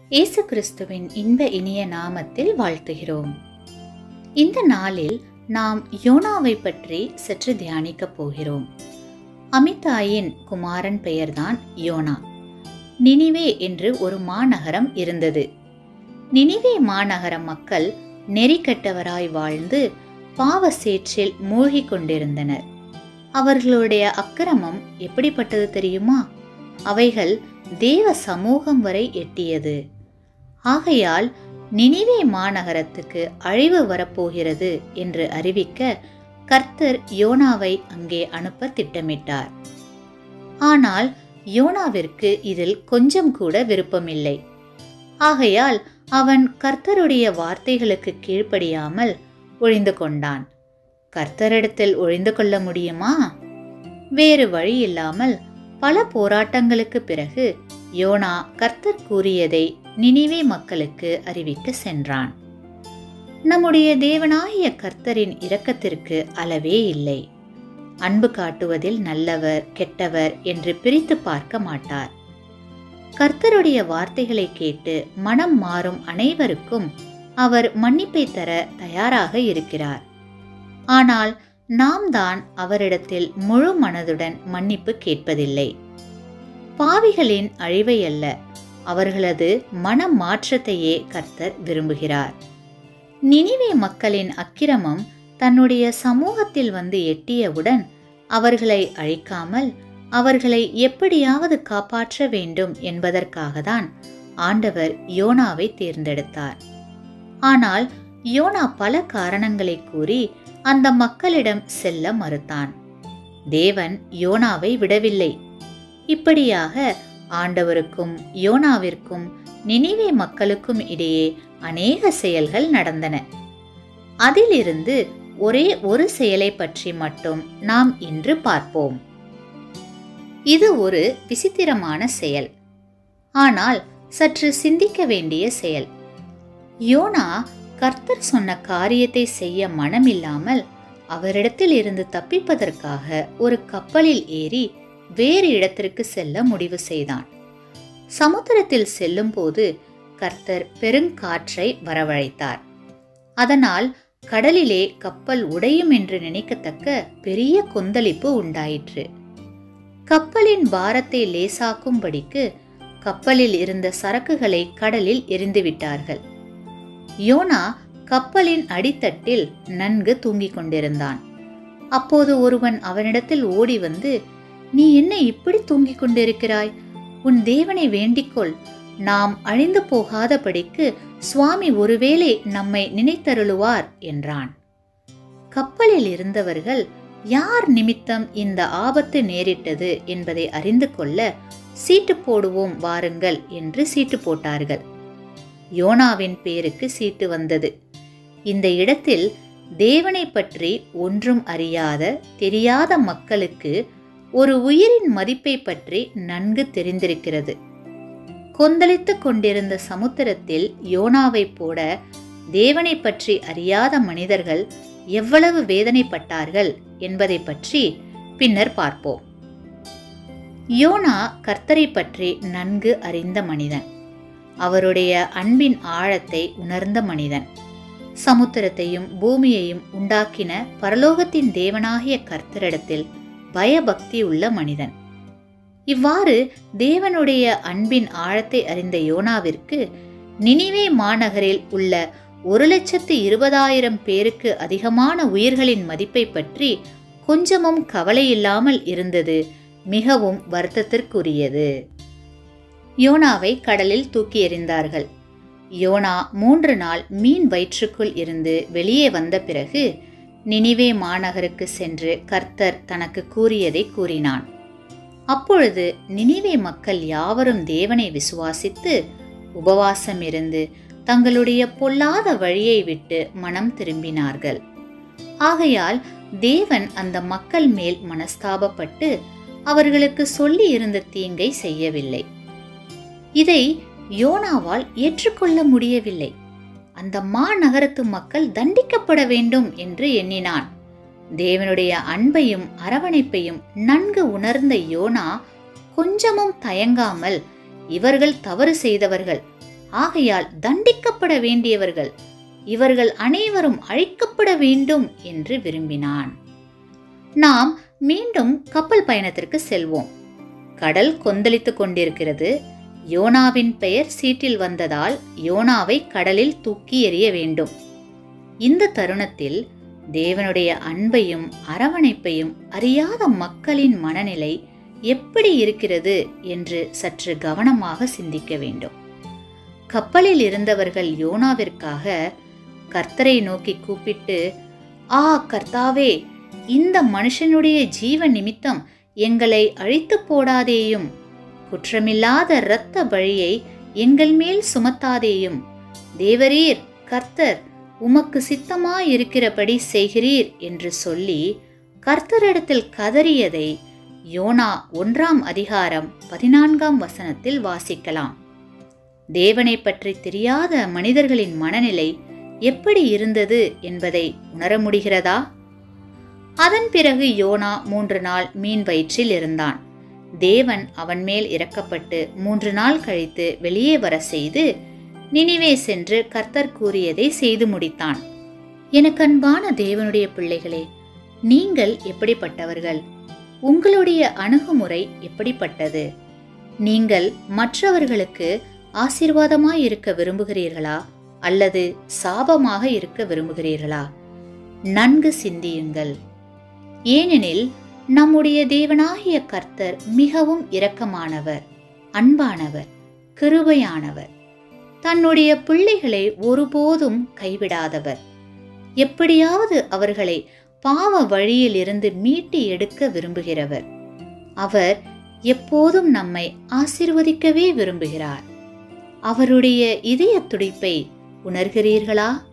இயேசு கிறிஸ்துவின் இன்ப இனிய நாமத்தில் வாழ்த்துகிறோம் இந்த நாளில் நாம் யோனாவை பற்றி சற்று தியானிக்கப் போகிறோம் அமிதாயின் குமாரன் பெயர்தான் யோனா நினிவே என்று ஒரு மாநகரம் இருந்தது நினிவே மாநகர மக்கள் நெறிக்கட்டவராய் வாழ்ந்து பாவ சேற்றில் மூழ்கிக் கொண்டிருந்தனர் அவர்களுடைய அக்கிரமம் எப்படிப்பட்டது தெரியுமா அவைகள் தேவ சமூகம் வரை எட்டியது ஆகையால் நினிவே மாநகரத்துக்கு அழிவு வரப்போகிறது என்று அறிவிக்க கர்த்தர் யோனாவை அங்கே அனுப்ப திட்டமிட்டார் ஆனால் யோனாவிற்கு இதில் கொஞ்சம் கூட விருப்பமில்லை ஆகையால் அவன் கர்த்தருடைய வார்த்தைகளுக்கு கீழ்ப்படியாமல் ஒழிந்து கொண்டான் கர்த்தரிடத்தில் ஒழிந்து கொள்ள முடியுமா வேறு வழி இல்லாமல் பல போராட்டங்களுக்கு பிறகு யோனா கர்த்தர் கூறியதை நினிவே மக்களுக்கு அறிவிக்க சென்றான் நம்முடைய தேவனாகிய கர்த்தரின் இரக்கத்திற்கு அளவே இல்லை அன்பு காட்டுவதில் நல்லவர் கெட்டவர் என்று பிரித்து பார்க்க மாட்டார் கர்த்தருடைய வார்த்தைகளை கேட்டு மனம் மாறும் அனைவருக்கும் அவர் மன்னிப்பை தர தயாராக இருக்கிறார் ஆனால் நாம் தான் அவரிடத்தில் முழு மனதுடன் மன்னிப்பு கேட்பதில்லை பாவிகளின் அழிவை அல்ல அவர்களது மன மாற்றத்தையே கர்த்தர் விரும்புகிறார் நினிவே மக்களின் அக்கிரமம் தன்னுடைய சமூகத்தில் வந்து எட்டியவுடன் அவர்களை அழிக்காமல் அவர்களை எப்படியாவது காப்பாற்ற வேண்டும் என்பதற்காக தான் ஆண்டவர் யோனாவை தேர்ந்தெடுத்தார் ஆனால் யோனா பல காரணங்களை கூறி அந்த மக்களிடம் செல்ல மறுத்தான் தேவன் யோனாவை விடவில்லை இப்படியாக ஆண்டவருக்கும் யோனாவிற்கும் நினிவே மக்களுக்கும் இடையே அநேக செயல்கள் நடந்தன அதிலிருந்து ஒரே ஒரு செயலை பற்றி மட்டும் நாம் இன்று பார்ப்போம் இது ஒரு விசித்திரமான செயல் ஆனால் சற்று சிந்திக்க வேண்டிய செயல் யோனா கர்த்தர் சொன்ன காரியத்தை செய்ய மனமில்லாமல் அவரிடத்தில் இருந்து தப்பிப்பதற்காக ஒரு கப்பலில் ஏறி வேறு இடத்திற்கு செல்ல முடிவு செய்தான் சமுத்திரத்தில் செல்லும்போது கர்த்தர் பெருங்காற்றை வரவழைத்தார் அதனால் கடலிலே கப்பல் உடையும் என்று நினைக்கத்தக்க பெரிய கொந்தளிப்பு உண்டாயிற்று கப்பலின் பாரத்தை லேசாக்கும்படிக்கு கப்பலில் இருந்த சரக்குகளை கடலில் எரிந்துவிட்டார்கள் யோனா கப்பலின் அடித்தட்டில் நன்கு தூங்கிக் கொண்டிருந்தான் அப்போது ஒருவன் அவனிடத்தில் ஓடி வந்து நீ என்ன இப்படி தூங்கிக் கொண்டிருக்கிறாய் உன் தேவனை வேண்டிக்கொள் நாம் அழிந்து போகாதபடிக்கு சுவாமி ஒருவேளை நம்மை நினைத்தருளுவார் என்றான் கப்பலில் இருந்தவர்கள் யார் நிமித்தம் இந்த ஆபத்து நேரிட்டது என்பதை அறிந்து கொள்ள சீட்டு போடுவோம் வாருங்கள் என்று சீட்டு போட்டார்கள் யோனாவின் பேருக்கு சீட்டு வந்தது இந்த இடத்தில் தேவனை பற்றி ஒன்றும் அறியாத தெரியாத மக்களுக்கு ஒரு உயிரின் மதிப்பை பற்றி நன்கு தெரிந்திருக்கிறது கொந்தளித்து கொண்டிருந்த சமுத்திரத்தில் யோனாவை போட தேவனை பற்றி அறியாத மனிதர்கள் எவ்வளவு வேதனைப்பட்டார்கள் என்பதை பற்றி பின்னர் பார்ப்போம் யோனா கர்த்தரை பற்றி நன்கு அறிந்த மனிதன் அவருடைய அன்பின் ஆழத்தை உணர்ந்த மனிதன் சமுத்திரத்தையும் பூமியையும் உண்டாக்கின பரலோகத்தின் தேவனாகிய கர்த்தரிடத்தில் பயபக்தி உள்ள மனிதன் இவ்வாறு தேவனுடைய அன்பின் ஆழத்தை அறிந்த யோனாவிற்கு நினிவே மாநகரில் உள்ள ஒரு லட்சத்து இருபதாயிரம் பேருக்கு அதிகமான உயிர்களின் மதிப்பை பற்றி கொஞ்சமும் கவலை இல்லாமல் இருந்தது மிகவும் வருத்தத்திற்குரியது யோனாவை கடலில் தூக்கி எறிந்தார்கள் யோனா மூன்று நாள் மீன் வயிற்றுக்குள் இருந்து வெளியே வந்த பிறகு நினிவே மாநகருக்கு சென்று கர்த்தர் தனக்கு கூறியதை கூறினான் அப்பொழுது நினிவே மக்கள் யாவரும் தேவனை விசுவாசித்து உபவாசம் இருந்து தங்களுடைய பொல்லாத வழியை விட்டு மனம் திரும்பினார்கள் ஆகையால் தேவன் அந்த மக்கள் மேல் மனஸ்தாபப்பட்டு அவர்களுக்கு சொல்லி இருந்த தீங்கை செய்யவில்லை இதை யோனாவால் ஏற்றுக்கொள்ள முடியவில்லை அந்த மாநகரத்து மக்கள் தண்டிக்கப்பட வேண்டும் என்று எண்ணினான் தேவனுடைய அன்பையும் அரவணைப்பையும் நன்கு உணர்ந்த யோனா கொஞ்சமும் தயங்காமல் இவர்கள் தவறு செய்தவர்கள் ஆகையால் தண்டிக்கப்பட வேண்டியவர்கள் இவர்கள் அனைவரும் அழிக்கப்பட வேண்டும் என்று விரும்பினான் நாம் மீண்டும் கப்பல் பயணத்திற்கு செல்வோம் கடல் கொந்தளித்துக் கொண்டிருக்கிறது யோனாவின் பெயர் சீட்டில் வந்ததால் யோனாவை கடலில் தூக்கி எறிய வேண்டும் இந்த தருணத்தில் தேவனுடைய அன்பையும் அரவணைப்பையும் அறியாத மக்களின் மனநிலை எப்படி இருக்கிறது என்று சற்று கவனமாக சிந்திக்க வேண்டும் கப்பலில் இருந்தவர்கள் யோனாவிற்காக கர்த்தரை நோக்கி கூப்பிட்டு ஆ கர்த்தாவே இந்த மனுஷனுடைய ஜீவ நிமித்தம் எங்களை அழித்து போடாதேயும் குற்றமில்லாத இரத்த பழியை எங்கள் மேல் சுமத்தாதேயும் தேவரீர் கர்த்தர் உமக்கு சித்தமாயிருக்கிறபடி செய்கிறீர் என்று சொல்லி கர்த்தரிடத்தில் கதறியதை யோனா ஒன்றாம் அதிகாரம் பதினான்காம் வசனத்தில் வாசிக்கலாம் தேவனை பற்றி தெரியாத மனிதர்களின் மனநிலை எப்படி இருந்தது என்பதை உணர முடிகிறதா அதன் பிறகு யோனா மூன்று நாள் மீன் வயிற்றில் இருந்தான் தேவன் அவன் மேல் இறக்கப்பட்டு மூன்று நாள் கழித்து வெளியே வர செய்து நினிவே சென்று கர்த்தர் கூறியதை செய்து முடித்தான் எனக்கு அன்பான தேவனுடைய பிள்ளைகளே நீங்கள் எப்படிப்பட்டவர்கள் உங்களுடைய அணுகுமுறை எப்படிப்பட்டது நீங்கள் மற்றவர்களுக்கு ஆசீர்வாதமாய் இருக்க விரும்புகிறீர்களா அல்லது சாபமாக இருக்க விரும்புகிறீர்களா நன்கு சிந்தியுங்கள் ஏனெனில் நம்முடைய தேவனாகிய கர்த்தர் மிகவும் இரக்கமானவர் அன்பானவர் கிருபையானவர் தன்னுடைய பிள்ளைகளை ஒருபோதும் கைவிடாதவர் எப்படியாவது அவர்களை பாவ வழியிலிருந்து மீட்டு எடுக்க விரும்புகிறவர் அவர் எப்போதும் நம்மை ஆசிர்வதிக்கவே விரும்புகிறார் அவருடைய இதய துடிப்பை உணர்கிறீர்களா